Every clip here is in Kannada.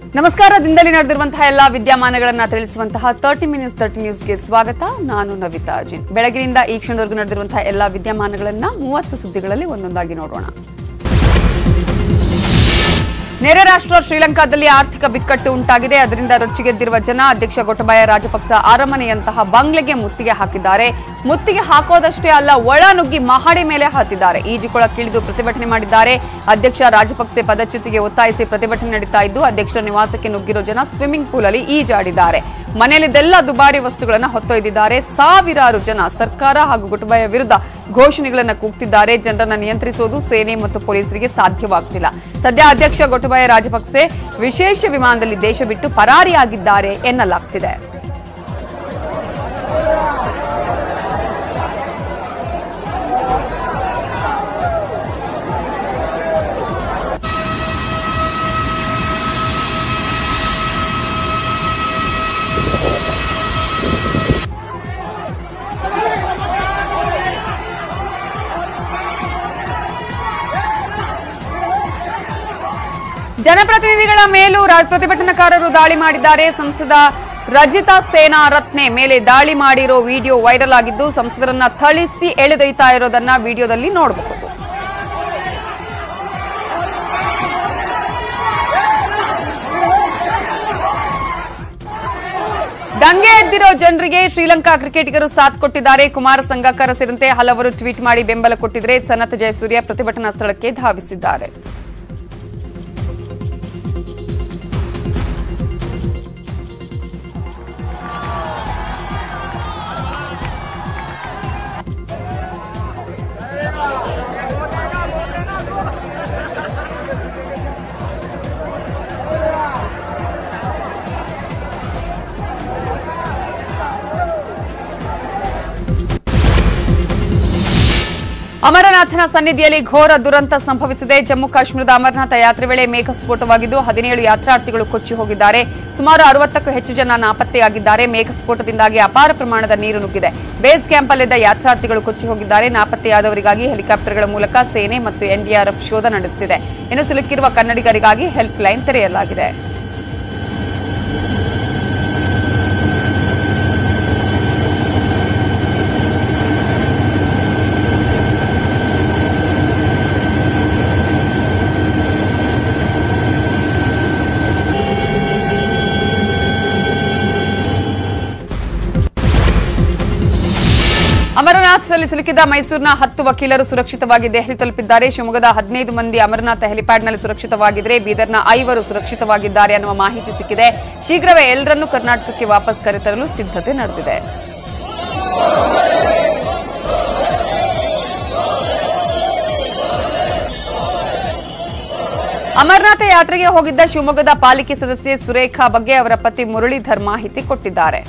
ನಮಸ್ಕಾರ ದಿನದಲ್ಲಿ ನಡೆದಿರುವಂತಹ ಎಲ್ಲಾ ವಿದ್ಯಮಾನಗಳನ್ನ ತಿಳಿಸುವಂತಹ ತರ್ಟಿ ಮಿನಿಟ್ಸ್ ತರ್ಟಿ ನ್ಯೂಸ್ಗೆ ಸ್ವಾಗತ ನಾನು ನವಿತಾ ಅಜಿನ್ ಬೆಳಗಿನಿಂದ ಈ ಕ್ಷಣದವರೆಗೂ ನಡೆದಿರುವಂತಹ ಎಲ್ಲಾ ವಿದ್ಯಮಾನಗಳನ್ನ ಮೂವತ್ತು ಸುದ್ದಿಗಳಲ್ಲಿ ಒಂದೊಂದಾಗಿ ನೋಡೋಣ ನೆರೆ ರಾಷ್ಟ್ರ ಶ್ರೀಲಂಕಾದಲ್ಲಿ ಆರ್ಥಿಕ ಬಿಕ್ಕಟ್ಟು ಉಂಟಾಗಿದೆ ಅದರಿಂದ ರೊಚ್ಚಿಗೆದ್ದಿರುವ ಜನ ಅಧ್ಯಕ್ಷ ಗೊಟಬಾಯ ರಾಜಪಕ್ಸ ಅರಮನೆಯಂತಹ ಬಂಗ್ಲೆಗೆ ಮುತ್ತಿಗೆ ಹಾಕಿದ್ದಾರೆ ಮುತ್ತಿಗೆ ಹಾಕೋದಷ್ಟೇ ಅಲ್ಲ ಒಳ ನುಗ್ಗಿ ಮಹಡಿ ಮೇಲೆ ಹತ್ತಿದ್ದಾರೆ ಈಜುಕೊಳಕ್ಕಿಳಿದು ಪ್ರತಿಭಟನೆ ಮಾಡಿದ್ದಾರೆ ಅಧ್ಯಕ್ಷ ರಾಜಪಕ್ಸೆ ಪದಚ್ಯುತಿಗೆ ಒತ್ತಾಯಿಸಿ ಪ್ರತಿಭಟನೆ ನಡೀತಾ ಇದ್ದು ಅಧ್ಯಕ್ಷರ ನಿವಾಸಕ್ಕೆ ನುಗ್ಗಿರೋ ಜನ ಸ್ವಿಮ್ಮಿಂಗ್ ಪೂಲ್ ಅಲ್ಲಿ ಈಜಾಡಿದ್ದಾರೆ ಮನೆಯಲ್ಲಿದ್ದೆಲ್ಲ ದುಬಾರಿ ವಸ್ತುಗಳನ್ನ ಹೊತ್ತೊಯ್ದಿದ್ದಾರೆ ಸಾವಿರಾರು ಜನ ಸರ್ಕಾರ ಹಾಗೂ ಗುಟಬಾಯ ವಿರುದ್ಧ ಘೋಷಣೆಗಳನ್ನ ಕೂಗ್ತಿದ್ದಾರೆ ಜನರನ್ನ ನಿಯಂತ್ರಿಸುವುದು ಸೇನೆ ಮತ್ತು ಪೊಲೀಸರಿಗೆ ಸಾಧ್ಯವಾಗ್ತಿಲ್ಲ ಸದ್ಯ ಅಧ್ಯಕ್ಷ ಗೊಟಬಾಯ ರಾಜಪಕ್ಸೆ ವಿಶೇಷ ವಿಮಾನದಲ್ಲಿ ದೇಶ ಬಿಟ್ಟು ಪರಾರಿಯಾಗಿದ್ದಾರೆ ಎನ್ನಲಾಗ್ತಿದೆ ಜನಪ್ರತಿನಿಧಿಗಳ ಮೇಲೂ ರಾ- ಪ್ರತಿಭಟನಾಕಾರರು ದಾಳಿ ಮಾಡಿದ್ದಾರೆ ಸಂಸದ ರಜಿತಾ ಸೇನಾ ರತ್ನೆ ಮೇಲೆ ದಾಳಿ ಮಾಡಿರೋ ವಿಡಿಯೋ ವೈರಲ್ ಆಗಿದ್ದು ಸಂಸದರನ್ನ ಥಳಿಸಿ ಎಳೆದೊಯ್ತಾ ಇರೋದನ್ನ ವಿಡಿಯೋದಲ್ಲಿ ನೋಡಬಹುದು ದಂಗೆ ಎದ್ದಿರೋ ಜನರಿಗೆ ಶ್ರೀಲಂಕಾ ಕ್ರಿಕೆಟಿಗರು ಸಾಥ್ ಕೊಟ್ಟಿದ್ದಾರೆ ಕುಮಾರ ಸಂಗಕ್ಕರ ಸೇರಿದಂತೆ ಹಲವರು ಟ್ವೀಟ್ ಮಾಡಿ ಬೆಂಬಲ ಕೊಟ್ಟಿದ್ರೆ ಸನತ್ ಜಯಸೂರ್ಯ ಪ್ರತಿಭಟನಾ ಸ್ಥಳಕ್ಕೆ ಧಾವಿಸಿದ್ದಾರೆ ಅಮರನಾಥನ ಸನ್ನಿಧಿಯಲ್ಲಿ ಘೋರ ದುರಂತ ಸಂಭವಿಸಿದೆ ಜಮ್ಮು ಕಾಶ್ಮೀರದ ಅಮರನಾಥ ಯಾತ್ರೆ ವೇಳೆ ಮೇಘಸ್ಫೋಟವಾಗಿದ್ದು ಹದಿನೇಳು ಯಾತ್ರಾರ್ಥಿಗಳು ಕೊಚ್ಚಿ ಹೋಗಿದ್ದಾರೆ ಸುಮಾರು ಅರವತ್ತಕ್ಕೂ ಹೆಚ್ಚು ಜನ ನಾಪತ್ತೆಯಾಗಿದ್ದಾರೆ ಮೇಘಸ್ಫೋಟದಿಂದಾಗಿ ಅಪಾರ ಪ್ರಮಾಣದ ನೀರು ನುಗ್ಗಿದೆ ಬೇಸ್ ಕ್ಯಾಂಪಲ್ಲಿದ್ದ ಯಾತ್ರಾರ್ಥಿಗಳು ಕೊಚ್ಚಿ ಹೋಗಿದ್ದಾರೆ ನಾಪತ್ತೆಯಾದವರಿಗಾಗಿ ಹೆಲಿಕಾಪ್ಟರ್ಗಳ ಮೂಲಕ ಸೇನೆ ಮತ್ತು ಎನ್ಡಿಆರ್ಎಫ್ ಶೋಧ ನಡೆಸುತ್ತಿದೆ ಇನ್ನು ಸಿಲುಕಿರುವ ಕನ್ನಡಿಗರಿಗಾಗಿ ಹೆಲ್ಪ್ ಲೈನ್ ತೆರೆಯಲಾಗಿದೆ ಅಮರನಾಥದಲ್ಲಿ ಸಿಲುಕಿದ ಮೈಸೂರಿನ ಹತ್ತು ವಕೀಲರು ಸುರಕ್ಷಿತವಾಗಿ ದೆಹಲಿ ತಲುಪಿದ್ದಾರೆ ಶಿವಮೊಗ್ಗದ ಹದಿನೈದು ಮಂದಿ ಅಮರನಾಥ ಹೆಲಿಪ್ಯಾಡ್ನಲ್ಲಿ ಸುರಕ್ಷಿತವಾಗಿದ್ದರೆ ಬೀದರ್ನ ಐವರು ಸುರಕ್ಷಿತವಾಗಿದ್ದಾರೆ ಅನ್ನುವ ಮಾಹಿತಿ ಸಿಕ್ಕಿದೆ ಶೀಘ್ರವೇ ಎಲ್ಲರನ್ನೂ ಕರ್ನಾಟಕಕ್ಕೆ ವಾಪಸ್ ಕರೆತರಲು ಸಿದ್ಧತೆ ನಡೆದಿದೆ ಅಮರನಾಥ ಯಾತ್ರೆಗೆ ಹೋಗಿದ್ದ ಶಿವಮೊಗ್ಗದ ಪಾಲಿಕೆ ಸದಸ್ಯೆ ಸುರೇಖಾ ಬಗ್ಗೆ ಅವರ ಪತಿ ಮುರಳೀಧರ್ ಮಾಹಿತಿ ಕೊಟ್ಟಿದ್ದಾರೆ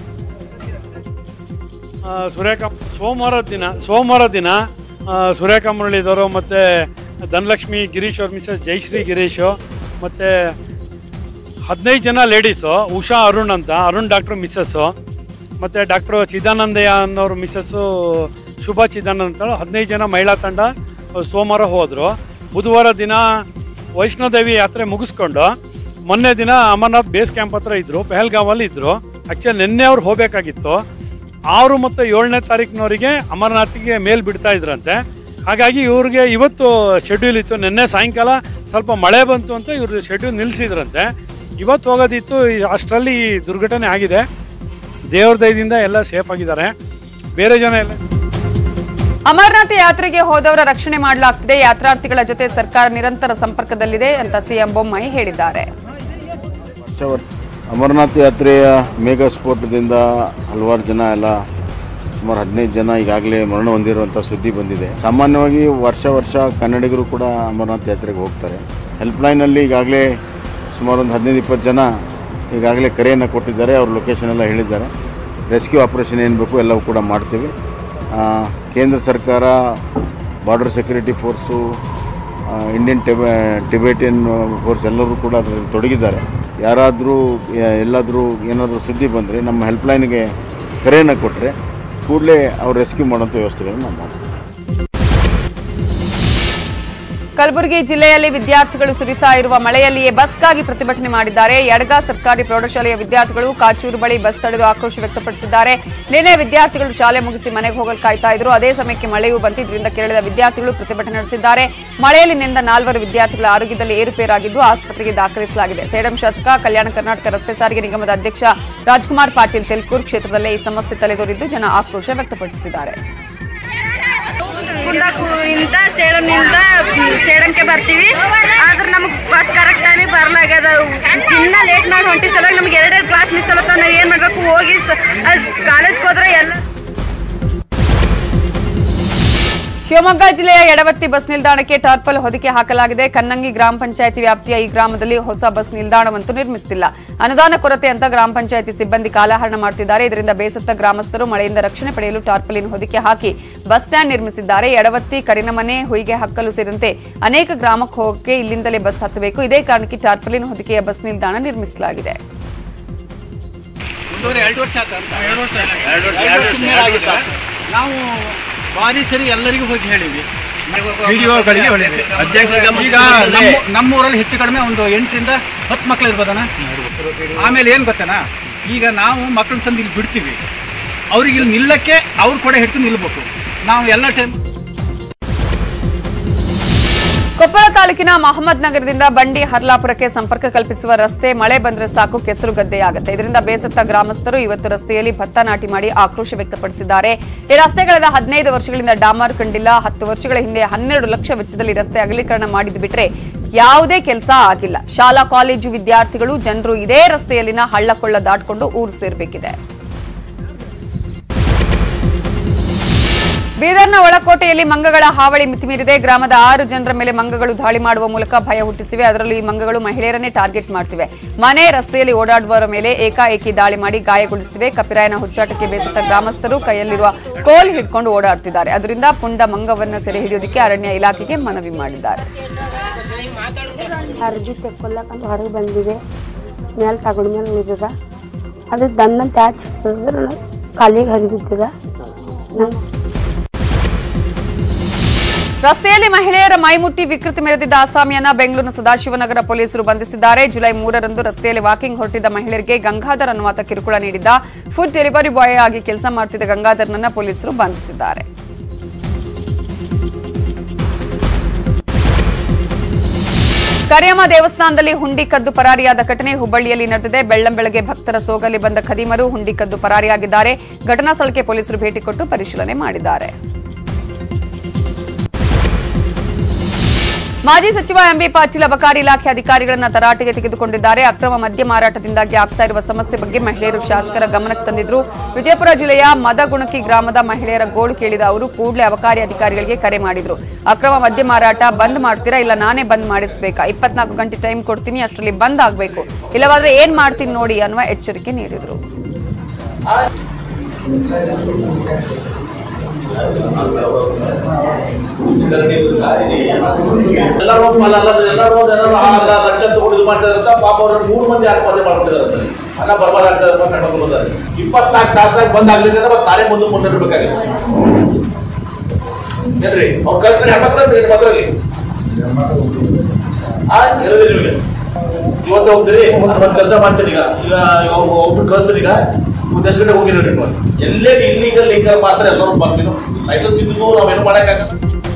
ಆ, ಸುರೇಖ ಸೋಮವಾರ ದಿನ ಸೋಮವಾರ ದಿನ ಆ, ಸುರೇಖ ಮುರಳೀಧರು ಮತ್ತು ಧನಲಕ್ಷ್ಮಿ ಗಿರೀಶ್ ಅವ್ರ ಮಿಸಸ್ ಜಯಶ್ರೀ ಗಿರೀಶು ಮತ್ತು ಹದಿನೈದು ಜನ ಲೇಡೀಸು ಉಷಾ ಅರುಣ್ ಅಂತ ಅರುಣ್ ಡಾಕ್ಟ್ರು ಮಿಸ್ಸಸ್ಸು ಮತ್ತು ಡಾಕ್ಟ್ರು ಚಿದಾನಂದಯ್ಯ ಅನ್ನೋರು ಮಿಸ್ಸಸ್ಸು ಶುಭಾ ಚಿದಾನಂದ ಅಂತ ಹದಿನೈದು ಜನ ಮಹಿಳಾ ತಂಡ ಆ, ಸೋಮವಾರ ಹೋದರು ಬುಧವಾರ ದಿನ ವೈಷ್ಣೋದೇವಿ ಯಾತ್ರೆ ಮುಗಿಸ್ಕೊಂಡು ಮೊನ್ನೆ ದಿನ ಅಮರ್ನಾಥ್ ಬೇಸ್ ಕ್ಯಾಂಪ್ ಹತ್ರ ಇದ್ದರು ಪೆಹಲ್ಗಾಮಲ್ಲಿ ಇದ್ದರು ಆ್ಯಕ್ಚುಲಿ ನಿನ್ನೆ ಅವ್ರು ಹೋಗಬೇಕಾಗಿತ್ತು ಆರು ಮತ್ತು ಏಳನೇ ತಾರೀಕಿನವರಿಗೆ ಅಮರನಾಥಿಗೆ ಮೇಲ್ ಬಿಡ್ತಾ ಇದ್ರಂತೆ ಹಾಗಾಗಿ ಇವ್ರಿಗೆ ಇವತ್ತು ಶೆಡ್ಯೂಲ್ ಇತ್ತು ನಿನ್ನೆ ಸಾಯಂಕಾಲ ಸ್ವಲ್ಪ ಮಳೆ ಬಂತು ಅಂತ ಇವ್ರು ಶೆಡ್ಯೂಲ್ ನಿಲ್ಲಿಸಿದ್ರಂತೆ ಇವತ್ತು ಹೋಗೋದಿತ್ತು ಈ- ಅಷ್ಟರಲ್ಲಿ ಈ ದುರ್ಘಟನೆ ಆಗಿದೆ ದೇವ್ರ ದಯದಿಂದ ಎಲ್ಲ ಸೇಫ್ ಆಗಿದ್ದಾರೆ ಬೇರೆ ಜನ ಎಲ್ಲ ಅಮರನಾಥ ಯಾತ್ರೆಗೆ ಹೋದವರ ರಕ್ಷಣೆ ಮಾಡಲಾಗ್ತಿದೆ ಯಾತ್ರಾರ್ಥಿಗಳ ಜೊತೆ ಸರ್ಕಾರ ನಿರಂತರ ಸಂಪರ್ಕದಲ್ಲಿದೆ ಅಂತ ಸಿಎಂ ಬೊಮ್ಮಾಯಿ ಹೇಳಿದ್ದಾರೆ ವರ್ಷ ವರ್ಷ ಅಮರನಾಥ ಯಾತ್ರೆಯ ಮೇಘ ಸ್ಫೋಟದಿಂದ ಹಲವಾರು ಜನ ಎಲ್ಲ ಸುಮಾರು ಹದಿನೈದು ಜನ ಈಗಾಗಲೇ ಮರಣ ಹೊಂದಿರುವಂಥ ಸುದ್ದಿ ಬಂದಿದೆ ಸಾಮಾನ್ಯವಾಗಿ ವರ್ಷ ವರ್ಷ ಕನ್ನಡಿಗರು ಕೂಡ ಅಮರನಾಥ ಯಾತ್ರೆಗೆ ಹೋಗ್ತಾರೆ ಹೆಲ್ಪ್ಲೈನಲ್ಲಿ ಈಗಾಗಲೇ ಸುಮಾರು ಒಂದು ಹದಿನೈದು ಇಪ್ಪತ್ತು ಜನ ಈಗಾಗಲೇ ಕರೆಯನ್ನು ಕೊಟ್ಟಿದ್ದಾರೆ ಅವ್ರ ಲೊಕೇಶನ್ ಎಲ್ಲ ಹೇಳಿದ್ದಾರೆ ರೆಸ್ಕ್ಯೂ ಆಪರೇಷನ್ ಏನು ಬೇಕು ಎಲ್ಲವೂ ಕೂಡ ಮಾಡ್ತೀವಿ ಆ, ಕೇಂದ್ರ ಸರ್ಕಾರ ಬಾರ್ಡರ್ ಸೆಕ್ಯೂರಿಟಿ ಫೋರ್ಸು ಆ, ಇಂಡಿಯನ್ ಟಿಬೆ ಟಿಬೇಟಿಯನ್ ಫೋರ್ಸ್ ಎಲ್ಲರೂ ಕೂಡ ಅದರಲ್ಲಿ ತೊಡಗಿದ್ದಾರೆ ಯಾರಾದರೂ ಎಲ್ಲಾದರೂ ಏನಾದರೂ ಸುದ್ದಿ ಬಂದರೆ ನಮ್ಮ ಹೆಲ್ಪ್ಲೈನ್ಗೆ ಕರೆಯನ್ನು ಕೊಟ್ಟರೆ ಕೂಡಲೇ ಅವ್ರು ರೆಸ್ಕ್ಯೂ ಮಾಡೋಂಥ ವ್ಯವಸ್ಥೆಗಳನ್ನು ನಾವು ಮಾಡ್ತೀವಿ ಕಲಬುರಗಿ ಜಿಲ್ಲೆಯಲ್ಲಿ ವಿದ್ಯಾರ್ಥಿಗಳು ಸುರಿತಾ ಇರುವ ಮಳೆಯಲ್ಲಿಯೇ ಬಸ್ಗಾಗಿ ಪ್ರತಿಭಟನೆ ಮಾಡಿದ್ದಾರೆ ಯಡಗ ಸರ್ಕಾರಿ ಪ್ರೌಢಶಾಲೆಯ ವಿದ್ಯಾರ್ಥಿಗಳು ಕಾಚೂರು ಬಳಿ ಬಸ್ ತಡೆದು ಆಕ್ರೋಶ ವ್ಯಕ್ತಪಡಿಸಿದ್ದಾರೆ ನಿನ್ನೆ ವಿದ್ಯಾರ್ಥಿಗಳು ಶಾಲೆ ಮುಗಿಸಿ ಮನೆಗೆ ಹೋಗಲು ಕಾಯ್ತಾ ಇದ್ರು ಅದೇ ಸಮಯಕ್ಕೆ ಮಳೆಯೂ ಬಂತು ಇದರಿಂದ ಕೆರಳಿದ ವಿದ್ಯಾರ್ಥಿಗಳು ಪ್ರತಿಭಟನೆ ನಡೆಸಿದ್ದಾರೆ ಮಳೆಯಲ್ಲಿ ನಿಂದ ನಾಲ್ವರು ವಿದ್ಯಾರ್ಥಿಗಳ ಆರೋಗ್ಯದಲ್ಲಿ ಏರುಪೇರಾಗಿದ್ದು ಆಸ್ಪತ್ರೆಗೆ ದಾಖಲಿಸಲಾಗಿದೆ ಸೇಡಂ ಶಾಸಕ ಕಲ್ಯಾಣ ಕರ್ನಾಟಕ ರಸ್ತೆ ಸಾರಿಗೆ ನಿಗಮದ ಅಧ್ಯಕ್ಷ ರಾಜ್ಕುಮಾರ್ ಪಾಟೀಲ್ ತೆಲ್ಕೂರ್ ಕ್ಷೇತ್ರದಲ್ಲೇ ಈ ಸಮಸ್ಯೆ ತಲೆದೋರಿದ್ದು ಜನ ಆಕ್ರೋಶ ವ್ಯಕ್ತಪಡಿಸುತ್ತಿದ್ದಾರೆ ಕುಂದಾಪುರಿಂದ ಸೇಡಂನಿಂದ ಸೇಡಂಕ್ಕೆ ಬರ್ತೀವಿ ಆದ್ರೆ ನಮಗೆ ಬಸ್ ಕರೆಕ್ಟ್ ಟೈಮಿಗೆ ಬರಲಾಗ್ಯದ ಇನ್ನ ಲೇಟ್ ಮಾಡಿ ಹೊಂಟಿ ಸಲುವಾಗಿ ನಮ್ಗೆ ಎರಡೆರಡು ಕ್ಲಾಸ್ ಮಿಸ್ ಅಲ್ಲತ್ತ ನಾವು ಏನು ಮಾಡಬೇಕು ಹೋಗಿ ಕಾಲೇಜ್ಗೆ ಹೋದ್ರೆ ಎಲ್ಲ ಶಿವಮೊಗ್ಗ ಜಿಲ್ಲೆಯ ಎಡವತ್ತಿ ಬಸ್ ನಿಲ್ದಾಣಕ್ಕೆ ಟಾರ್ಪಲ್ ಹೊದಿಕೆ ಹಾಕಲಾಗಿದೆ ಕನ್ನಂಗಿ ಗ್ರಾಮ ಪಂಚಾಯತಿ ವ್ಯಾಪ್ತಿಯ ಈ ಗ್ರಾಮದಲ್ಲಿ ಹೊಸ ಬಸ್ ನಿಲ್ದಾಣವಂತೂ ನಿರ್ಮಿಸುತ್ತಿಲ್ಲ ಅನುದಾನ ಕೊರತೆ ಅಂತ ಗ್ರಾಮ ಪಂಚಾಯತಿ ಸಿಬ್ಬಂದಿ ಕಾಲಹರಣ ಮಾಡುತ್ತಿದ್ದಾರೆ ಇದರಿಂದ ಬೇಸತ್ತ ಗ್ರಾಮಸ್ಥರು ಮಳೆಯಿಂದ ರಕ್ಷಣೆ ಪಡೆಯಲು ಟಾರ್ಪಲಿನ್ ಹೊದಿಕೆ ಹಾಕಿ ಬಸ್ ಸ್ಟ್ಯಾಂಡ್ ನಿರ್ಮಿಸಿದ್ದಾರೆ ಎಡವತ್ತಿ ಕರಿನಮನೆ ಹುಯಿಗೆ ಹಕ್ಕಲು ಸೇರಿದಂತೆ ಅನೇಕ ಗ್ರಾಮಕ್ಕೆ ಹೋಗಕ್ಕೆ ಇಲ್ಲಿಂದಲೇ ಬಸ್ ಹತ್ತಬೇಕು ಇದೇ ಕಾರಣಕ್ಕೆ ಟಾರ್ಪಲಿನ್ ಹೊದಿಕೆಯ ಬಸ್ ನಿಲ್ದಾಣ ನಿರ್ಮಿಸಲಾಗಿದೆ ಒಂದೂವರೆ ಎರಡು ವರ್ಷ ಆಯ್ತು ಅಂತ ಎರಡು ವರ್ಷ ಎರಡು ವರ್ಷ ಆಗಿತ್ತು. ನಾವು ಬಾರಿ ಸರಿ ಎಲ್ಲರಿಗೂ ಹೋಗಿ ಹೇಳಿವಿ ವಿಡಿಯೋಗಳಿಗೆ ಹೇಳಿವಿ ಈಗ ನಮ್ಮ ನಮ್ಮೂರಲ್ಲಿ ಹೆಚ್ಚು ಕಡಿಮೆ ಒಂದು ಎಂಟರಿಂದ ಹತ್ತು ಮಕ್ಳು ಇರ್ಬೋದನ ಆಮೇಲೆ ಏನು ಗೊತ್ತನಾ ಈಗ ನಾವು ಮಕ್ಕಳನ್ನ ತಂದು ಇಲ್ಲಿ ಬಿಡ್ತೀವಿ ಅವ್ರಿಗೆ ಇಲ್ಲಿ ನಿಲ್ಲಕ್ಕೆ ಅವ್ರ ಕೂಡ ಹಿಡ್ಕೊಂಡು ನಿಲ್ಬೇಕು ನಾವು ಎಲ್ಲ ಟೈಮ್ ಕೊಪ್ಪಳ ತಾಲೂಕಿನ ಮಹಮ್ಮದ್ ನಗರದಿಂದ ಬಂಡಿ ಹರ್ಲಾಪುರಕ್ಕೆ ಸಂಪರ್ಕ ಕಲ್ಪಿಸುವ ರಸ್ತೆ ಮಳೆ ಬಂದ್ರೆ ಸಾಕು ಕೆಸರು ಗದ್ದೆಯಾಗುತ್ತೆ ಇದರಿಂದ ಬೇಸತ್ತ ಗ್ರಾಮಸ್ಥರು ಇವತ್ತು ರಸ್ತೆಯಲ್ಲಿ ಭತ್ತ ನಾಟಿ ಮಾಡಿ ಆಕ್ರೋಶ ವ್ಯಕ್ತಪಡಿಸಿದ್ದಾರೆ ಈ ರಸ್ತೆ ಕಳೆದ ಹದಿನೈದು ವರ್ಷಗಳಿಂದ ಡಾಮರ್ ಕಂಡಿಲ್ಲ ಹತ್ತು ವರ್ಷಗಳ ಹಿಂದೆ ಹನ್ನೆರಡು ಲಕ್ಷ ವೆಚ್ಚದಲ್ಲಿ ರಸ್ತೆ ಅಗಲೀಕರಣ ಮಾಡಿದ್ದು ಬಿಟ್ರೆ ಯಾವುದೇ ಕೆಲಸ ಆಗಿಲ್ಲ ಶಾಲಾ ಕಾಲೇಜು ವಿದ್ಯಾರ್ಥಿಗಳು ಜನರು ಇದೇ ರಸ್ತೆಯಲ್ಲಿನ ಹಳ್ಳ ಕೊಳ್ಳ ದಾಟ್ಕೊಂಡು ಊರು ಸೇರಬೇಕಿದೆ ಬೀದರ್ನ ಒಳಕೋಟೆಯಲ್ಲಿ ಮಂಗಗಳ ಹಾವಳಿ ಮಿತಿಮೀರಿದೆ ಗ್ರಾಮದ ಆರು ಜನರ ಮೇಲೆ ಮಂಗಗಳು ದಾಳಿ ಮಾಡುವ ಮೂಲಕ ಭಯ ಹುಟ್ಟಿಸಿವೆ ಅದರಲ್ಲೂ ಈ ಮಂಗಗಳು ಮಹಿಳೆಯರನ್ನೇ ಟಾರ್ಗೆಟ್ ಮಾಡ್ತಿವೆ ಮನೆ ರಸ್ತೆಯಲ್ಲಿ ಓಡಾಡುವವರ ಮೇಲೆ ಏಕಾಏಕಿ ದಾಳಿ ಮಾಡಿ ಗಾಯಗೊಳಿಸುತ್ತಿವೆ ಕಪಿರಾಯನ ಹುಚ್ಚಾಟಕ್ಕೆ ಬೇಸತ್ತ ಗ್ರಾಮಸ್ಥರು ಕೈಯಲ್ಲಿರುವ ಕೋಲ್ ಹಿಡ್ಕೊಂಡು ಓಡಾಡ್ತಿದ್ದಾರೆ ಅದರಿಂದ ಪುಂಡ ಮಂಗವನ್ನ ಸೆರೆ ಹಿಡಿಯೋದಕ್ಕೆ ಅರಣ್ಯ ಇಲಾಖೆಗೆ ಮನವಿ ಮಾಡಿದ್ದಾರೆ ಅರ್ಬಿ ತೆಕ್ಕೊಲ್ಲಕಂತ ಹೊರಗೆ ಬಂದಿದೆ ಮೇಲೆ ತಗೊಂಡ ಮೇಲೆ ನಿಂತದ ಅದು ದನ್ನಂತ ಆಚೆ ಹಿಡಿದ್ರೆ ಕಾಲಿಗೆ ಹರಿಬಿದ್ದದ ನಂಗೆ ರಸ್ತೆಯಲ್ಲಿ ಮಹಿಳೆಯರ ಮೈಮುಟ್ಟಿ ವಿಕೃತಿ ಮೆರೆದಿದ್ದ ಆಸಾಮಿಯನ್ನ ಬೆಂಗಳೂರಿನ ಸದಾಶಿವನಗರ ಪೊಲೀಸರು ಬಂಧಿಸಿದ್ದಾರೆ ಜುಲೈ ಮೂರರಂದು ರಸ್ತೆಯಲ್ಲಿ ವಾಕಿಂಗ್ ಹೊರಟಿದ್ದ ಮಹಿಳೆಯರಿಗೆ ಗಂಗಾಧರ್ ಅನ್ನುವಾತ ಕಿರುಕುಳ ನೀಡಿದ್ದ ಫುಡ್ ಡೆಲಿವರಿ ಬಾಯ್ ಆಗಿ ಕೆಲಸ ಮಾಡ್ತಿದ್ದ ಗಂಗಾಧರ್ನನ್ನ ಪೊಲೀಸರು ಬಂಧಿಸಿದ್ದಾರೆ ಕರಿಯಮ್ಮ ದೇವಸ್ಥಾನದಲ್ಲಿ ಹುಂಡಿ ಕದ್ದು ಪರಾರಿಯಾದ ಘಟನೆ ಹುಬ್ಬಳ್ಳಿಯಲ್ಲಿ ನಡೆದಿದೆ ಬೆಳ್ಳಂಬೆಳಗ್ಗೆ ಭಕ್ತರ ಸೋಗಲಿ ಬಂದ ಖದೀಮರು ಹುಂಡಿ ಕದ್ದು ಪರಾರಿಯಾಗಿದ್ದಾರೆ ಘಟನಾ ಸ್ಥಳಕ್ಕೆ ಪೊಲೀಸರು ಭೇಟಿ ಕೊಟ್ಟು ಪರಿಶೀಲನೆ ಮಾಡಿದ್ದಾರೆ ಮಾಜಿ ಸಚಿವ ಎಂಬಿ ಪಾಟೀಲ್ ಅಬಕಾರಿ ಇಲಾಖೆ ಅಧಿಕಾರಿಗಳನ್ನ ತರಾಟೆಗೆ ತೆಗೆದುಕೊಂಡಿದ್ದಾರೆ ಅಕ್ರಮ ಮದ್ಯ ಮಾರಾಟದಿಂದಾಗಿ ಆಗ್ತಾ ಇರುವ ಸಮಸ್ಯೆ ಬಗ್ಗೆ ಮಹಿಳೆಯರು ಶಾಸಕರ ಗಮನಕ್ಕೆ ತಂದಿದ್ರು ವಿಜಯಪುರ ಜಿಲ್ಲೆಯ ಮದಗುಣಕಿ ಗ್ರಾಮದ ಮಹಿಳೆಯರ ಗೋಳು ಕೇಳಿದ ಅವರು ಕೂಡಲೇ ಅಬಕಾರಿ ಅಧಿಕಾರಿಗಳಿಗೆ ಕರೆ ಮಾಡಿದ್ರು ಅಕ್ರಮ ಮದ್ಯ ಮಾರಾಟ ಬಂದ್ ಮಾಡ್ತೀರಾ ಇಲ್ಲ ನಾನೇ ಬಂದ್ ಮಾಡಿಸ್ಬೇಕಾ ಇಪ್ಪತ್ನಾಲ್ಕು ಗಂಟೆ ಟೈಮ್ ಕೊಡ್ತೀನಿ ಅಷ್ಟರಲ್ಲಿ ಬಂದ್ ಆಗ್ಬೇಕು ಇಲ್ಲವಾದ್ರೆ ಏನ್ ಮಾಡ್ತೀನಿ ನೋಡಿ ಅನ್ನುವ ಎಚ್ಚರಿಕೆ ನೀಡಿದ್ರು ಎಲ್ಲರೂ ಅಲ್ಲ ಅಲ್ಲ ಎಲ್ಲರೂ ಜನರು ಅಲ್ಲ ಲಕ್ಷ ತಗೊಂಡು ಇದು ಮಾಡ್ತಾರೆ ಅಂತ ಪಾಪ ಅವ್ರ ಮೂರು ಮಂದಿ ಆತ್ಮಹತ್ಯೆ ಮಾಡ್ತಿದ್ದಾರೆ ಅನ್ನ ಬರ್ಬಾರ್ದಾಗ್ತದೆ ಅಂತ ಕರ್ಕೊಂಡ್ಬಂದಾರೆ ಇಪ್ಪತ್ನಾಲ್ಕು ತಾಸಾಗ ಬಂದ್ ಆಗ್ಲಿಕ್ಕೆ ಅಂದ್ರೆ ಮತ್ತೆ ನಾನೇ ಮುಂದೆ ಮುಂದೆ ಇರ್ಬೇಕಾಗಿತ್ತು ಏನ್ರಿ ಅವ್ರು ಕಲ್ಸ್ರಿ ಹೆಣ್ಮಕ್ಳು ಹೆಣ್ಣು ಮಕ್ಕಳಿಗೆ ಆ ಇರೋದಿಲ್ಲ ನಿಮಗೆ ಇವತ್ತು ಹೋಗ್ತೀರಿ ಒಂದು ಕೆಲಸ ಮಾಡ್ತೀರಿ ಈಗ ಈಗ ಅವ್ರು ಒಬ್ರು ಕಲ್ತ್ರಿ ಈಗ ಒಂದೆಷ್ಟು ಗಂಟೆ ಹೋಗಿರೋ ನೀವು ಎಲ್ಲೇ ಇಲ್ಲಿಗಲ್ ಲಿಂಕ್ ಮಾತ್ರ ಎಲ್ಲರೂ ಬರ್ತೀವಿ ಲೈಸೆನ್ಸ್ ಇದ್ದು ನಾವೇನು ಮಾಡೋಕ್ಕಾಗಲ್ಲ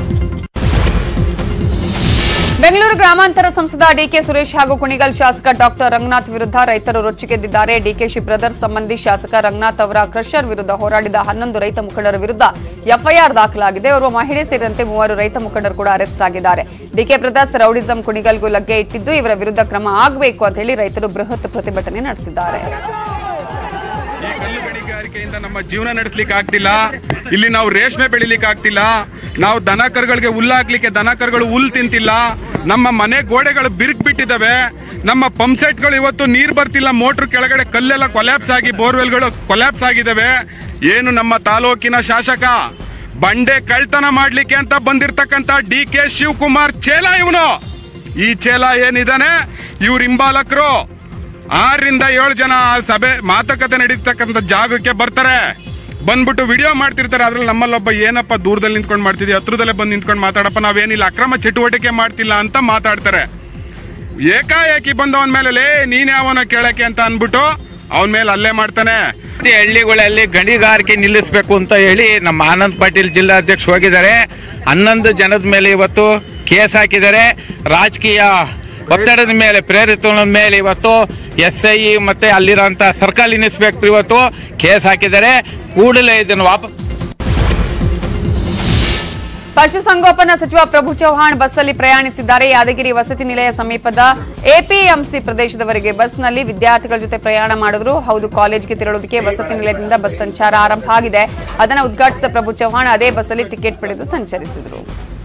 ಬೆಂಗಳೂರು ಗ್ರಾಮಾಂತರ ಸಂಸದ ಡಿಕೆ ಸುರೇಶ್ ಹಾಗೂ ಕುಣಿಗಲ್ ಶಾಸಕ ಡಾಕ್ಟರ್ ರಂಗನಾಥ್ ವಿರುದ್ಧ ರೈತರು ರೊಚ್ಚಿಗೆದ್ದಿದ್ದಾರೆ ಡಿಕೆಶಿ ಬ್ರದರ್ಸ್ ಸಂಬಂಧಿ ಶಾಸಕ ರಂಗನಾಥ್ ಅವರ ಕ್ರಷರ್ ವಿರುದ್ಧ ಹೋರಾಡಿದ ಹನ್ನೊಂದು ರೈತ ಮುಖಂಡರ ವಿರುದ್ಧ ಎಫ್ಐಆರ್ ದಾಖಲಾಗಿದೆ ಓರ್ವ ಮಹಿಳೆ ಸೇರಿದಂತೆ ಮೂವರು ರೈತ ಮುಖಂಡರು ಕೂಡ ಅರೆಸ್ಟ್ ಆಗಿದ್ದಾರೆ ಡಿಕೆ ಬ್ರದರ್ಸ್ ರೌಡಿಸಂ ಕುಣಿಗಲ್ಗೂ ಲಗ್ಗೆ ಇಟ್ಟಿದ್ದು ಇವರ ವಿರುದ್ಧ ಕ್ರಮ ಆಗಬೇಕು ಅಂತ ಹೇಳಿ ರೈತರು ಬೃಹತ್ ಪ್ರತಿಭಟನೆ ನಡೆಸಿದ್ದಾರೆ ಈ ಕಲ್ಲು ಗಣಿಗಾರಿಕೆಯಿಂದ ನಮ್ಮ ಜೀವನ ನಡೆಸಲಿಕ್ಕೆ ಆಗ್ತಿಲ್ಲ ಇಲ್ಲಿ ನಾವು ರೇಷ್ಮೆ ಬೆಳಿಲಿಕ್ಕೆ ಆಗ್ತಿಲ್ಲ ನಾವು ದನ ಕರುಗಳಿಗೆ ಹುಲ್ಲು ಹಾಕ್ಲಿಕ್ಕೆ ದನ ಕರುಗಳು ಹುಲ್ಲು ತಿಂತಿಲ್ಲ ನಮ್ಮ ಮನೆ ಗೋಡೆಗಳು ಬಿರುಕು ಬಿಟ್ಟಿದ್ದಾವೆ ನಮ್ಮ ಪಂಪ್ ಸೆಟ್ಗಳು ಇವತ್ತು ನೀರು ಬರ್ತಿಲ್ಲ ಮೋಟ್ರ್ ಕೆಳಗಡೆ ಕಲ್ಲೆಲ್ಲ ಕೊಲ್ಯಾಪ್ಸ್ ಆಗಿ ಬೋರ್ವೆಲ್ಗಳು ಕೊಲ್ಯಾಪ್ಸ್ ಆಗಿದ್ದಾವೆ ಏನು ನಮ್ಮ ತಾಲೂಕಿನ ಶಾಸಕ ಬಂಡೆ ಕಳ್ತನ ಮಾಡ್ಲಿಕ್ಕೆ ಅಂತ ಬಂದಿರ್ತಕ್ಕಂಥ ಡಿ ಕೆ ಶಿವಕುಮಾರ್ ಚೇಲ ಇವನು ಈ ಚೇಲ ಏನಿದಾನೆ ಇವ್ರ ಹಿಂಬಾಲಕರು ಆರರಿಂದ ಏಳು ಜನ ಆ ಸಭೆ ಮಾತುಕತೆ ನಡೀತಕ್ಕಂಥ ಜಾಗಕ್ಕೆ ಬರ್ತಾರೆ ಬಂದ್ಬಿಟ್ಟು ವಿಡಿಯೋ ಮಾಡ್ತಿರ್ತಾರೆ ಅದ್ರಲ್ಲಿ ನಮ್ಮಲ್ಲೊಬ್ಬ ಏನಪ್ಪ ದೂರದಲ್ಲಿ ನಿಂತ್ಕೊಂಡು ಮಾಡ್ತಿದ್ವಿ ಹತ್ರದಲ್ಲೇ ಬಂದು ನಿಂತ್ಕೊಂಡು ಮಾತಾಡಪ್ಪ ನಾವೇನಿಲ್ಲ ಅಕ್ರಮ ಚಟುವಟಿಕೆ ಮಾಡ್ತಿಲ್ಲ ಅಂತ ಮಾತಾಡ್ತಾರೆ ಏಕಾಏಕಿ ಬಂದು ಅವನ ಮೇಲೆ ಲೇ ನೀನ್ ಯಾವನ ಕೇಳಕ್ಕೆ ಅಂತ ಅನ್ಬಿಟ್ಟು ಅವನ ಮೇಲೆ ಅಲ್ಲೇ ಮಾಡ್ತಾನೆ ಈ ಹಳ್ಳಿಗಳಲ್ಲಿ ಗಣಿಗಾರಿಕೆ ನಿಲ್ಲಿಸಬೇಕು ಅಂತ ಹೇಳಿ ನಮ್ಮ ಆನಂದ್ ಪಾಟೀಲ್ ಜಿಲ್ಲಾಧ್ಯಕ್ಷ ಹೋಗಿದ್ದಾರೆ ಹನ್ನೊಂದು ಜನದ ಮೇಲೆ ಇವತ್ತು ಕೇಸ್ ಹಾಕಿದ್ದಾರೆ ರಾಜಕೀಯ ಒತ್ತಡದ ಮೇಲೆ ಪ್ರೇರಿತದ ಮೇಲೆ ಇವತ್ತು ಎಸ್ ಐ ಮತ್ತೆ ಅಲ್ಲಿರೋಂಥ ಸರ್ಕಲ್ ಇನ್ಸ್ಪೆಕ್ಟರ್ ಇವತ್ತು ಕೇಸ್ ಹಾಕಿದ್ದಾರೆ ಕೂಡಲೇ ಇದನ್ನು ವಾಪಸ್ ಪಶುಸಂಗೋಪನಾ ಸಚಿವ ಪ್ರಭು ಚೌಹಾಣ್ ಬಸ್ನಲ್ಲಿ ಪ್ರಯಾಣಿಸಿದ್ದಾರೆ ಯಾದಗಿರಿ ವಸತಿ ನಿಲಯ ಸಮೀಪದ ಎಪಿಎಂಸಿ ಪ್ರದೇಶದವರೆಗೆ ಬಸ್ನಲ್ಲಿ ವಿದ್ಯಾರ್ಥಿಗಳ ಜೊತೆ ಪ್ರಯಾಣ ಮಾಡಿದ್ರು ಹೌದು ಕಾಲೇಜ್ಗೆ ತೆರಳುವುದಕ್ಕೆ ವಸತಿ ನಿಲಯದಿಂದ ಬಸ್ ಸಂಚಾರ ಆರಂಭ ಆಗಿದೆ ಅದನ್ನು ಉದ್ಘಾಟಿಸಿದ ಪ್ರಭು ಚೌಹಾಣ್ ಅದೇ ಬಸ್ನಲ್ಲಿ ಟಿಕೆಟ್ ಪಡೆದು ಸಂಚರಿಸಿದರು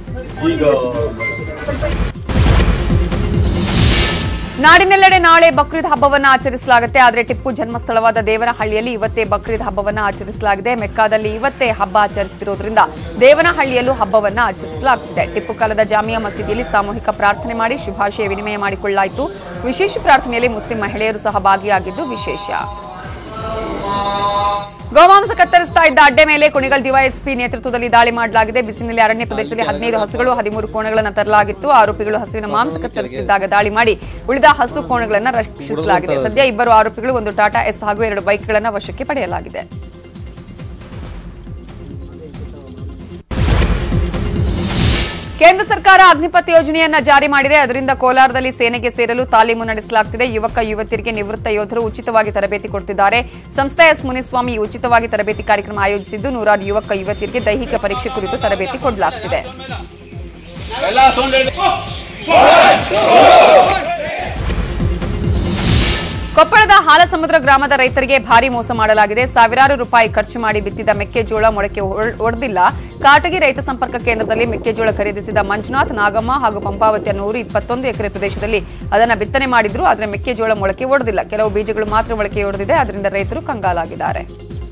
ನಾಡಿನೆಲ್ಲೆಡೆ ನಾಳೆ ಬಕ್ರೀದ್ ಹಬ್ಬವನ್ನು ಆಚರಿಸಲಾಗುತ್ತೆ ಆದರೆ ಟಿಪ್ಪು ಜನ್ಮಸ್ಥಳವಾದ ದೇವನಹಳ್ಳಿಯಲ್ಲಿ ಇವತ್ತೇ ಬಕ್ರೀದ್ ಹಬ್ಬವನ್ನು ಆಚರಿಸಲಾಗಿದೆ ಮೆಕ್ಕಾದಲ್ಲಿ ಇವತ್ತೇ ಹಬ್ಬ ಆಚರಿಸುತ್ತಿರುವುದರಿಂದ ದೇವನಹಳ್ಳಿಯಲ್ಲೂ ಹಬ್ಬವನ್ನು ಆಚರಿಸಲಾಗುತ್ತಿದೆ ಟಿಪ್ಪು ಕಾಲದ ಜಾಮಿಯಾ ಮಸೀದಿಯಲ್ಲಿ ಸಾಮೂಹಿಕ ಪ್ರಾರ್ಥನೆ ಮಾಡಿ ಶುಭಾಶಯ ವಿನಿಮಯ ಮಾಡಿಕೊಳ್ಳಲಾಯಿತು ವಿಶೇಷ ಪ್ರಾರ್ಥನೆಯಲ್ಲಿ ಮುಸ್ಲಿಂ ಮಹಿಳೆಯರು ಸಹ ಭಾಗಿಯಾಗಿದ್ದು ವಿಶೇಷ ಗೋಮಾಂಸ ಕತ್ತರಿಸ್ತಾ ಇದ್ದ ಅಡ್ಡೆ ಮೇಲೆ ಕುಣಿಗಲ್ ಡಿವೈಎಸ್ಪಿ ನೇತೃತ್ವದಲ್ಲಿ ದಾಳಿ ಮಾಡಲಾಗಿದೆ ಬಿಸಿನಲ್ಲಿ ಅರಣ್ಯ ಪ್ರದೇಶದಲ್ಲಿ ಹದಿನೈದು ಹಸುಗಳು ಹದಿಮೂರು ಕೋಣಗಳನ್ನು ತರಲಾಗಿತ್ತು ಆರೋಪಿಗಳು ಹಸುವಿನ ಮಾಂಸ ಕತ್ತರಿಸುತ್ತಿದ್ದಾಗ ದಾಳಿ ಮಾಡಿ ಉಳಿದ ಹಸು ಕೋಣಗಳನ್ನು ರಕ್ಷಿಸಲಾಗಿದೆ ಸದ್ಯ ಇಬ್ಬರು ಆರೋಪಿಗಳು ಒಂದು ಟಾಟಾ ಎಸ್ ಹಾಗೂ ಎರಡು ಬೈಕ್ಗಳನ್ನು ವಶಕ್ಕೆ ಪಡೆಯಲಾಗಿದೆ ಕೇಂದ್ರ ಸರ್ಕಾರ ಅಗ್ನಿಪಥ್ ಯೋಜನೆಯನ್ನ ಜಾರಿ ಮಾಡಿದೆ ಅದರಿಂದ ಕೋಲಾರದಲ್ಲಿ ಸೇನೆಗೆ ಸೇರಲು ತಾಲೀಮು ನಡೆಸಲಾಗುತ್ತಿದೆ ಯುವಕ ಯುವತಿಯರಿಗೆ ನಿವೃತ್ತ ಯೋಧರು ಉಚಿತವಾಗಿ ತರಬೇತಿ ಕೊಡುತ್ತಿದ್ದಾರೆ ಸಂಸ್ಥೆ ಎಸ್ ಮುನಿಸ್ವಾಮಿ ಉಚಿತವಾಗಿ ತರಬೇತಿ ಕಾರ್ಯಕ್ರಮ ಆಯೋಜಿಸಿದ್ದು ನೂರಾರು ಯುವಕ ಯುವತಿಯರಿಗೆ ದೈಹಿಕ ಪರೀಕ್ಷೆ ಕುರಿತು ತರಬೇತಿ ಕೊಡಲಾಗುತ್ತಿದೆ ಕೊಪ್ಪಳದ ಹಾಲಸಮುದ್ರ ಗ್ರಾಮದ ರೈತರಿಗೆ ಭಾರಿ ಮೋಸ ಮಾಡಲಾಗಿದೆ ಸಾವಿರಾರು ರೂಪಾಯಿ ಖರ್ಚು ಮಾಡಿ ಬಿತ್ತಿದ ಮೆಕ್ಕೆಜೋಳ ಮೊಳಕೆ ಒಡೆದಿಲ್ಲ ಕಾಟಗಿ ರೈತ ಸಂಪರ್ಕ ಕೇಂದ್ರದಲ್ಲಿ ಮೆಕ್ಕೆಜೋಳ ಖರೀದಿಸಿದ ಮಂಜುನಾಥ್ ನಾಗಮ್ಮ ಹಾಗೂ ಪಂಪಾವತಿಯ ನೂರು ಇಪ್ಪತ್ತೊಂದು ಎಕರೆ ಪ್ರದೇಶದಲ್ಲಿ ಅದನ್ನು ಬಿತ್ತನೆ ಮಾಡಿದ್ರು ಆದರೆ ಮೆಕ್ಕೆಜೋಳ ಮೊಳಕೆ ಒಡೆದಿಲ್ಲ ಕೆಲವು ಬೀಜಗಳು ಮಾತ್ರ ಮೊಳಕೆ ಒಡೆದಿದೆ ಅದರಿಂದ ರೈತರು ಕಂಗಾಲಾಗಿದ್ದಾರೆ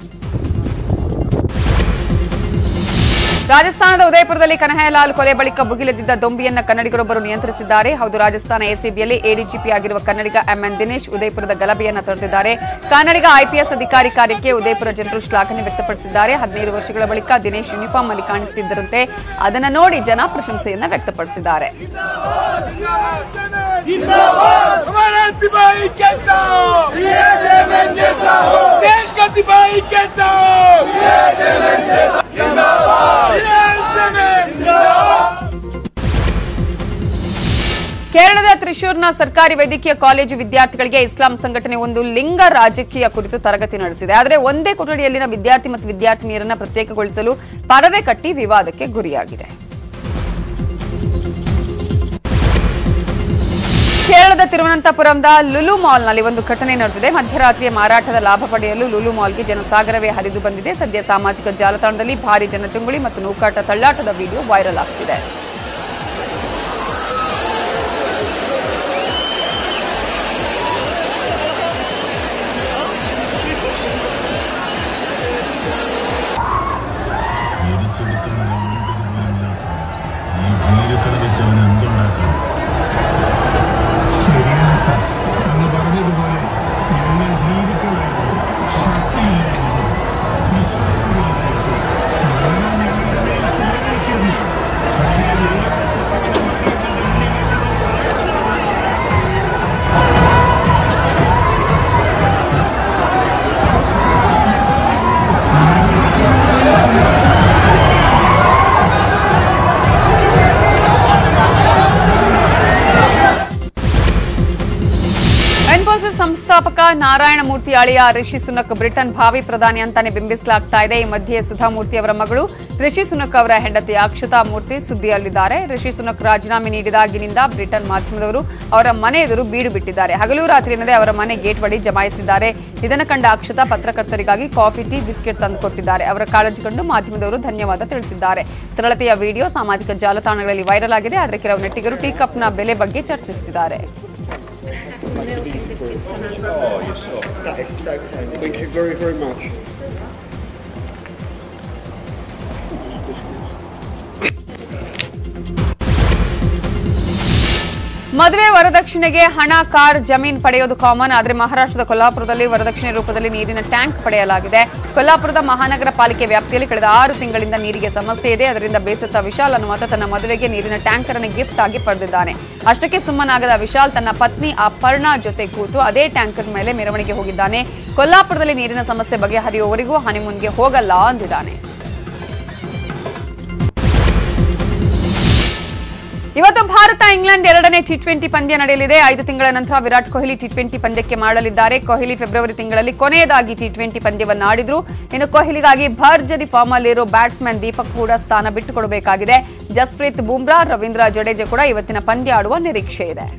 ರಾಜಸ್ಥಾನದ ಉದಯಪುರದಲ್ಲಿ ಕನ್ಹಯ್ಯಲಾಲ್ ಕೊಲೆ ಬಳಿಕ ಭುಗಿಲೆದ್ದಿದ್ದ ದೊಂಬಿಯನ್ನ ಕನ್ನಡಿಗರೊಬ್ಬರು ನಿಯಂತ್ರಿಸಿದ್ದಾರೆ ಹೌದು ರಾಜಸ್ಥಾನ ಎಸಿಬಿಯಲ್ಲಿ ಎಡಿಜಿಪಿ ಆಗಿರುವ ಕನ್ನಡಿಗ ಎಂಎನ್ ದಿನೇಶ್ ಉದಯಪುರದ ಗಲಭೆಯನ್ನ ತಡೆದಿದ್ದಾರೆ ಕನ್ನಡಿಗ ಐಪಿಎಸ್ ಅಧಿಕಾರಿ ಕಾರ್ಯಕ್ಕೆ ಉದಯಪುರ ಜನರು ಶ್ಲಾಘನೆ ವ್ಯಕ್ತಪಡಿಸಿದ್ದಾರೆ ಹದಿನೈದು ವರ್ಷಗಳ ಬಳಿಕ ದಿನೇಶ್ ಯೂನಿಫಾರ್ಮ್ ಅಲ್ಲಿ ಕಾಣಿಸುತ್ತಿದ್ದರಂತೆ ಅದನ್ನ ನೋಡಿ ಜನ ಪ್ರಶಂಸೆಯನ್ನ ವ್ಯಕ್ತಪಡಿಸಿದ್ದಾರೆ हमारा सिपाही कैसा हो देश का सिपाही कैसा हो ಕೇರಳದ ತ್ರಿಶೂರ್ನ ಸರ್ಕಾರಿ ವೈದ್ಯಕೀಯ ಕಾಲೇಜು ವಿದ್ಯಾರ್ಥಿಗಳಿಗೆ ಇಸ್ಲಾಂ ಸಂಘಟನೆ ಒಂದು ಲಿಂಗ ರಾಜಕೀಯ ಕುರಿತು ತರಗತಿ ನಡೆಸಿದೆ ಆದರೆ ಒಂದೇ ಕೊಠಡಿಯಲ್ಲಿನ ವಿದ್ಯಾರ್ಥಿ ಮತ್ತು ವಿದ್ಯಾರ್ಥಿನಿಯರನ್ನ ಪ್ರತ್ಯೇಕಗೊಳಿಸಲು ಪರದೆ ಕಟ್ಟಿ ವಿವಾದಕ್ಕೆ ಗುರಿಯಾಗಿದೆ ಕೇರಳದ ತಿರುವನಂತಪುರಂದ ಲುಲು ಮಾಲ್ನಲ್ಲಿ ಒಂದು ಘಟನೆ ನಡೆದಿದೆ ಮಧ್ಯರಾತ್ರಿಯ ಮಾರಾಟದ ಲಾಭ ಪಡೆಯಲು ಲುಲು ಮಾಲ್ಗೆ ಜನಸಾಗರವೇ ಹರಿದು ಬಂದಿದೆ ಸದ್ಯ ಸಾಮಾಜಿಕ ಜಾಲತಾಣದಲ್ಲಿ ಭಾರಿ ಜನಜಂಗುಳಿ ಮತ್ತು ನೂಕಾಟ ತಳ್ಳಾಟದ ವಿಡಿಯೋ ವೈರಲ್ ಆಗ್ತಿದೆ ഈ ഭീരുക്കളെ വെച്ച് അവൻ എന്തുണ്ടാക്കണം ശരിയാണ് സാർ എന്ന് പറഞ്ഞതുപോലെ ഞങ്ങൾ ഭീരുക്കളായിരുന്നു ശക്തിയില്ലായിരുന്നു വിശ്വാസികളായിരുന്നു മരണം ഞങ്ങളുടെ മേൽ ചെലവഴിച്ചിരുന്നു പക്ഷേ ഞങ്ങളുടെ ശത്രുക്കളുടെ മുന്നിലേക്ക് ಇನ್ಫೋಸಿಸ್ ಸಂಸ್ಥಾಪಕ ನಾರಾಯಣಮೂರ್ತಿ ಅಳಿಯ ರಿಷಿ ಸುನಕ್ ಬ್ರಿಟನ್ ಭಾವಿ ಪ್ರಧಾನಿ ಅಂತಾನೆ ಬಿಂಬಿಸಲಾಗ್ತಾ ಇದೆ ಈ ಮಧ್ಯೆ ಸುಧಾಮೂರ್ತಿ ಅವರ ಮಗಳು ರಿಷಿ ಸುನಕ್ ಅವರ ಹೆಂಡತಿ ಅಕ್ಷತಾ ಮೂರ್ತಿ ಸುದ್ದಿಯಲ್ಲಿದ್ದಾರೆ ರಿಷಿ ಸುನಕ್ ರಾಜೀನಾಮೆ ನೀಡಿದಾಗಿನಿಂದ ಬ್ರಿಟನ್ ಮಾಧ್ಯಮದವರು ಅವರ ಮನೆ ಎದುರು ಬೀಡು ಬಿಟ್ಟಿದ್ದಾರೆ ಹಗಲು ರಾತ್ರಿ ಎನ್ನದೇ ಅವರ ಮನೆ ಗೇಟ್ ಬಳಿ ಜಮಾಯಿಸಿದ್ದಾರೆ ಇದನ್ನು ಕಂಡ ಅಕ್ಷತಾ ಪತ್ರಕರ್ತರಿಗಾಗಿ ಕಾಫಿ ಟೀ ಬಿಸ್ಕೆಟ್ ತಂದುಕೊಟ್ಟಿದ್ದಾರೆ ಅವರ ಕಾಳಜಿ ಕಂಡು ಮಾಧ್ಯಮದವರು ಧನ್ಯವಾದ ತಿಳಿಸಿದ್ದಾರೆ ಸರಳತೆಯ ವಿಡಿಯೋ ಸಾಮಾಜಿಕ ಜಾಲತಾಣಗಳಲ್ಲಿ ವೈರಲ್ ಆಗಿದೆ ಆದರೆ ಕೆಲವು ನೆಟ್ಟಿಗರು ಟೀ ಕಪ್ನ ಬೆಲೆ ಬಗ್ಗೆ ಚರ್ಚಿಸುತ್ತಿದ್ದಾರೆ That is so kind. Thank you very, very much. ಮದುವೆ ವರದಕ್ಷಿಣೆಗೆ ಹಣ ಕಾರ್ ಜಮೀನ್ ಪಡೆಯೋದು ಕಾಮನ್ ಆದರೆ ಮಹಾರಾಷ್ಟ್ರದ ಕೊಲ್ಹಾಪುರದಲ್ಲಿ ವರದಕ್ಷಿಣೆ ರೂಪದಲ್ಲಿ ನೀರಿನ ಟ್ಯಾಂಕ್ ಪಡೆಯಲಾಗಿದೆ ಕೊಲ್ಹಾಪುರದ ಮಹಾನಗರ ಪಾಲಿಕೆ ವ್ಯಾಪ್ತಿಯಲ್ಲಿ ಕಳೆದ ಆರು ತಿಂಗಳಿಂದ ನೀರಿಗೆ ಸಮಸ್ಯೆ ಇದೆ ಅದರಿಂದ ಬೇಸತ್ತ ವಿಶಾಲ್ ಅನ್ನುವಂತ ತನ್ನ ಮದುವೆಗೆ ನೀರಿನ ಟ್ಯಾಂಕರ್ ಅನ್ನು ಗಿಫ್ಟ್ ಆಗಿ ಪಡೆದಿದ್ದಾನೆ ಅಷ್ಟಕ್ಕೆ ಸುಮ್ಮನಾಗದ ವಿಶಾಲ್ ತನ್ನ ಪತ್ನಿ ಅಪರ್ಣಾ ಜೊತೆ ಕೂತು ಅದೇ ಟ್ಯಾಂಕರ್ ಮೇಲೆ ಮೆರವಣಿಗೆ ಹೋಗಿದ್ದಾನೆ ಕೊಲ್ಹಾಪುರದಲ್ಲಿ ನೀರಿನ ಸಮಸ್ಯೆ ಬಗೆಹರಿಯುವವರೆಗೂ ಹನಿಮೂನ್ಗೆ ಹೋಗಲ್ಲ ಅಂದಿದ್ದಾನೆ ಇವತ್ತು ಭಾರತ ಇಂಗ್ಲೆಂಡ್ ಎರಡನೇ ಟಿ ಟ್ವೆಂಟಿ ಪಂದ್ಯ ನಡೆಯಲಿದೆ ಐದು ತಿಂಗಳ ನಂತರ ವಿರಾಟ್ ಕೊಹ್ಲಿ ಟಿ ಟ್ವೆಂಟಿ ಪಂದ್ಯಕ್ಕೆ ಮಾಡಲಿದ್ದಾರೆ ಕೊಹ್ಲಿ ಫೆಬ್ರವರಿ ತಿಂಗಳಲ್ಲಿ ಕೊನೆಯದಾಗಿ ಟಿ ಟ್ವೆಂಟಿ ಪಂದ್ಯವನ್ನು ಆಡಿದ್ರು ಇನ್ನು ಕೊಹ್ಲಿಗಾಗಿ ಭರ್ಜರಿ ಫಾರ್ಮ್ ಅಲ್ಲಿರೋ ಬ್ಯಾಟ್ಸ್ಮನ್ ದೀಪಕ್ ಕೂಡ ಸ್ಥಾನ ಬಿಟ್ಟುಕೊಡಬೇಕಾಗಿದೆ ಜಸ್ಪ್ರೀತ್ ಬುಮ್ರಾ ರವೀಂದ್ರ ಜಡೇಜಾ ಕೂಡ ಇವತ್ತಿನ ಪಂದ್ಯ ಆಡುವ ನಿರೀಕ್ಷೆ ಇದೆ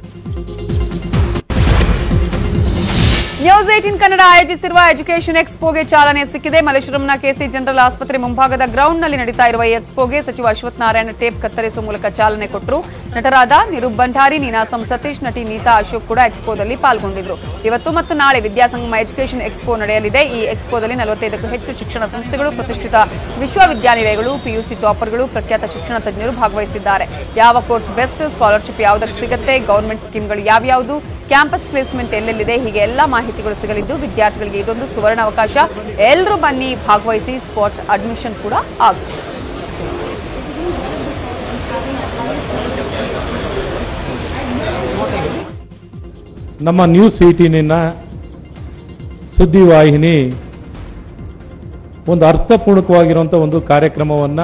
ನ್ಯೂಸ್ ಏಟಿನ್ ಕನ್ನಡ ಆಯೋಜಿಸಿರುವ ಎಜುಕೇಷನ್ ಎಕ್ಸ್ಪೋಗೆ ಚಾಲನೆ ಸಿಕ್ಕಿದೆ ಮಲ್ಲೇಶ್ವರಂನ ಕೆಸಿ ಜನರಲ್ ಆಸ್ಪತ್ರೆ ಮುಂಭಾಗದ ಗ್ರೌಂಡ್ನಲ್ಲಿ ನಡೀತಾ ಇರುವ ಈ ಎಕ್ಸ್ಪೋಗೆ ಸಚಿವ ಅಶ್ವಥ್ ನಾರಾಯಣ ಟೇಪ್ ಕತ್ತರಿಸುವ ಮೂಲಕ ಚಾಲನೆ ಕೊಟ್ಟರು ನಟರಾದ ನಿರೂಪ್ ಭಂಡಾರಿ ನೀನಾಸಂ ಸತೀಶ್ ನಟಿ ನೀತಾ ಅಶೋಕ್ ಕೂಡ ಎಕ್ಸ್ಪೋದಲ್ಲಿ ಪಾಲ್ಗೊಂಡಿದ್ರು ಇವತ್ತು ಮತ್ತು ನಾಳೆ ವಿದ್ಯಾಸಂಗಮ ಎಜುಕೇಷನ್ ಎಕ್ಸ್ಪೋ ನಡೆಯಲಿದೆ ಈ ಎಕ್ಸ್ಪೋದಲ್ಲಿ ನಲವತ್ತೈದಕ್ಕೂ ಹೆಚ್ಚು ಶಿಕ್ಷಣ ಸಂಸ್ಥೆಗಳು ಪ್ರತಿಷ್ಠಿತ ವಿಶ್ವವಿದ್ಯಾನಿಲಯಗಳು ಪಿಯುಸಿ ಟಾಪರ್ಗಳು ಪ್ರಖ್ಯಾತ ಶಿಕ್ಷಣ ತಜ್ಞರು ಭಾಗವಹಿಸಿದ್ದಾರೆ ಯಾವ ಕೋರ್ಸ್ ಬೆಸ್ಟ್ ಸ್ಕಾಲರ್ಶಿಪ್ ಯಾವುದಕ್ಕೆ ಸಿಗುತ್ತೆ ಗವರ್ಮೆಂಟ್ ಸ್ಕೀಮ್ಗಳು ಯಾವ್ಯಾವುದು ಕ್ಯಾಂಪಸ್ ಪ್ಲೇಸ್ಮೆಂಟ್ ಎಲ್ಲೆಲ್ಲಿದೆ ಹೀಗೆ ಎಲ್ಲ ಮಾಹಿತಿಗಳು ಸಿಗಲಿದ್ದು ವಿದ್ಯಾರ್ಥಿಗಳಿಗೆ ಇದೊಂದು ಸುವರ್ಣ ಅವಕಾಶ ಎಲ್ಲರೂ ಬನ್ನಿ ಭಾಗವಹಿಸಿ ಸ್ಪಾಟ್ ಅಡ್ಮಿಷನ್ ಕೂಡ ಆಗುತ್ತೆ ನಮ್ಮ ನ್ಯೂಸ್ ಏಟೀನಿನ ಸುದ್ದಿವಾಹಿನಿ ಒಂದು ಅರ್ಥಪೂರ್ಣಕವಾಗಿರುವಂಥ ಒಂದು ಕಾರ್ಯಕ್ರಮವನ್ನು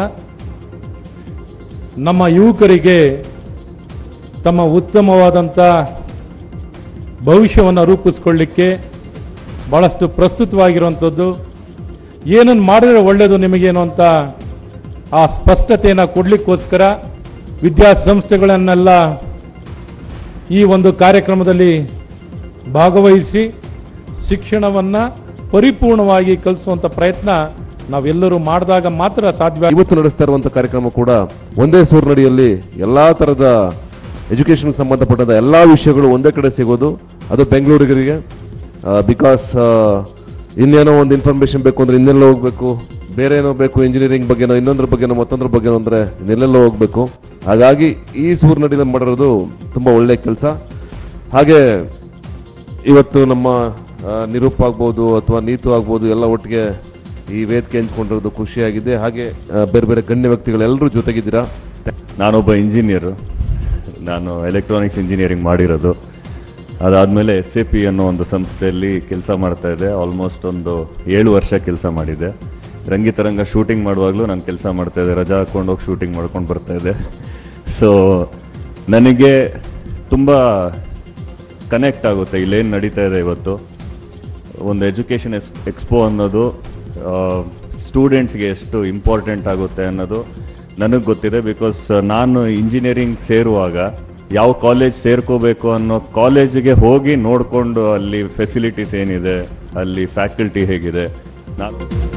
ನಮ್ಮ ಯುವಕರಿಗೆ ತಮ್ಮ ಉತ್ತಮವಾದಂಥ ಭವಿಷ್ಯವನ್ನು ರೂಪಿಸ್ಕೊಳ್ಳಿಕ್ಕೆ ಭಾಳಷ್ಟು ಪ್ರಸ್ತುತವಾಗಿರುವಂಥದ್ದು ಏನನ್ನು ಮಾಡಿದ್ರೆ ಒಳ್ಳೆಯದು ನಿಮಗೇನು ಅಂತ ಆ ಸ್ಪಷ್ಟತೆಯನ್ನು ಕೊಡಲಿಕ್ಕೋಸ್ಕರ ವಿದ್ಯಾಸಂಸ್ಥೆಗಳನ್ನೆಲ್ಲ ಈ ಒಂದು ಕಾರ್ಯಕ್ರಮದಲ್ಲಿ ಭಾಗವಹಿಸಿ ಶಿಕ್ಷಣವನ್ನು ಪರಿಪೂರ್ಣವಾಗಿ ಕಲಿಸುವಂಥ ಪ್ರಯತ್ನ ನಾವೆಲ್ಲರೂ ಮಾಡಿದಾಗ ಮಾತ್ರ ಸಾಧ್ಯ ಇವತ್ತು ನಡೆಸ್ತಾ ಇರುವಂಥ ಕಾರ್ಯಕ್ರಮ ಕೂಡ ಒಂದೇ ಸೂರ್ನಡಿಯಲ್ಲಿ ಎಲ್ಲಾ ತರದ ಎಜುಕೇಶನ್ ಸಂಬಂಧಪಟ್ಟಂತ ಎಲ್ಲಾ ವಿಷಯಗಳು ಒಂದೇ ಕಡೆ ಸಿಗೋದು ಅದು ಬೆಂಗಳೂರಿಗರಿಗೆ ಬಿಕಾಸ್ ಇನ್ನೇನೋ ಒಂದು ಇನ್ಫಾರ್ಮೇಶನ್ ಬೇಕು ಅಂದ್ರೆ ಇನ್ನೆಲ್ಲ ಹೋಗ್ಬೇಕು ಬೇರೆ ಏನೋ ಬೇಕು ಇಂಜಿನಿಯರಿಂಗ್ ಬಗ್ಗೆನೋ ಇನ್ನೊಂದ್ರ ಬಗ್ಗೆನೋ ಮತ್ತೊಂದ್ರ ಬಗ್ಗೆನೋ ಅಂದ್ರೆ ಇನ್ನೆಲ್ಲೆಲ್ಲ ಹೋಗ್ಬೇಕು ಹಾಗಾಗಿ ಈ ಸೂರ್ನಡಿಯಲ್ಲಿ ಮಾಡಿರೋದು ತುಂಬಾ ಒಳ್ಳೆ ಕೆಲಸ ಹಾಗೆ ಇವತ್ತು ನಮ್ಮ ಆ, ನಿರೂಪ್ ಆಗ್ಬೋದು ಅಥವಾ ನೀತು ಆಗ್ಬೋದು ಎಲ್ಲ ಒಟ್ಟಿಗೆ ಈ ವೇದಿಕೆ ಹಂಚ್ಕೊಂಡಿರೋದು ಖುಷಿಯಾಗಿದೆ ಹಾಗೆ ಆ, ಬೇರೆ ಬೇರೆ ಗಣ್ಯ ವ್ಯಕ್ತಿಗಳೆಲ್ಲರೂ ಜೊತೆಗಿದ್ದೀರಾ ನಾನೊಬ್ಬ ಇಂಜಿನಿಯರು ನಾನು ಎಲೆಕ್ಟ್ರಾನಿಕ್ಸ್ ಇಂಜಿನಿಯರಿಂಗ್ ಮಾಡಿರೋದು ಅದಾದಮೇಲೆ ಎಸ್ ಎ ಪಿ ಅನ್ನೋ ಒಂದು ಸಂಸ್ಥೆಯಲ್ಲಿ ಕೆಲಸ ಮಾಡ್ತಾ ಇದ್ದೆ ಆಲ್ಮೋಸ್ಟ್ ಒಂದು ಏಳು ವರ್ಷ ಕೆಲಸ ಮಾಡಿದೆ ರಂಗಿತರಂಗ ಶೂಟಿಂಗ್ ಮಾಡುವಾಗಲೂ ನಾನು ಕೆಲಸ ಮಾಡ್ತಾ ಇದ್ದೆ ರಜಾ ಹಾಕೊಂಡು ಹೋಗಿ ಶೂಟಿಂಗ್ ಮಾಡ್ಕೊಂಡು ಬರ್ತಾ ಇದ್ದೆ ಸೊ ನನಗೆ ತುಂಬ ಕನೆಕ್ಟ್ ಆಗುತ್ತೆ ಇಲ್ಲೇನು ನಡೀತಾ ಇದೆ ಇವತ್ತು ಒಂದು ಎಜುಕೇಷನ್ ಎಕ್ಸ್ ಎಕ್ಸ್ಪೋ ಅನ್ನೋದು ಸ್ಟೂಡೆಂಟ್ಸ್ಗೆ ಎಷ್ಟು ಇಂಪಾರ್ಟೆಂಟ್ ಆಗುತ್ತೆ ಅನ್ನೋದು ನನಗೆ ಗೊತ್ತಿದೆ ಬಿಕಾಸ್ ನಾನು ಇಂಜಿನಿಯರಿಂಗ್ ಸೇರುವಾಗ ಯಾವ ಕಾಲೇಜ್ ಸೇರ್ಕೋಬೇಕು ಅನ್ನೋ ಕಾಲೇಜಿಗೆ ಹೋಗಿ ನೋಡಿಕೊಂಡು ಅಲ್ಲಿ ಫೆಸಿಲಿಟೀಸ್ ಏನಿದೆ ಅಲ್ಲಿ ಫ್ಯಾಕಲ್ಟಿ ಹೇಗಿದೆ ನಾನು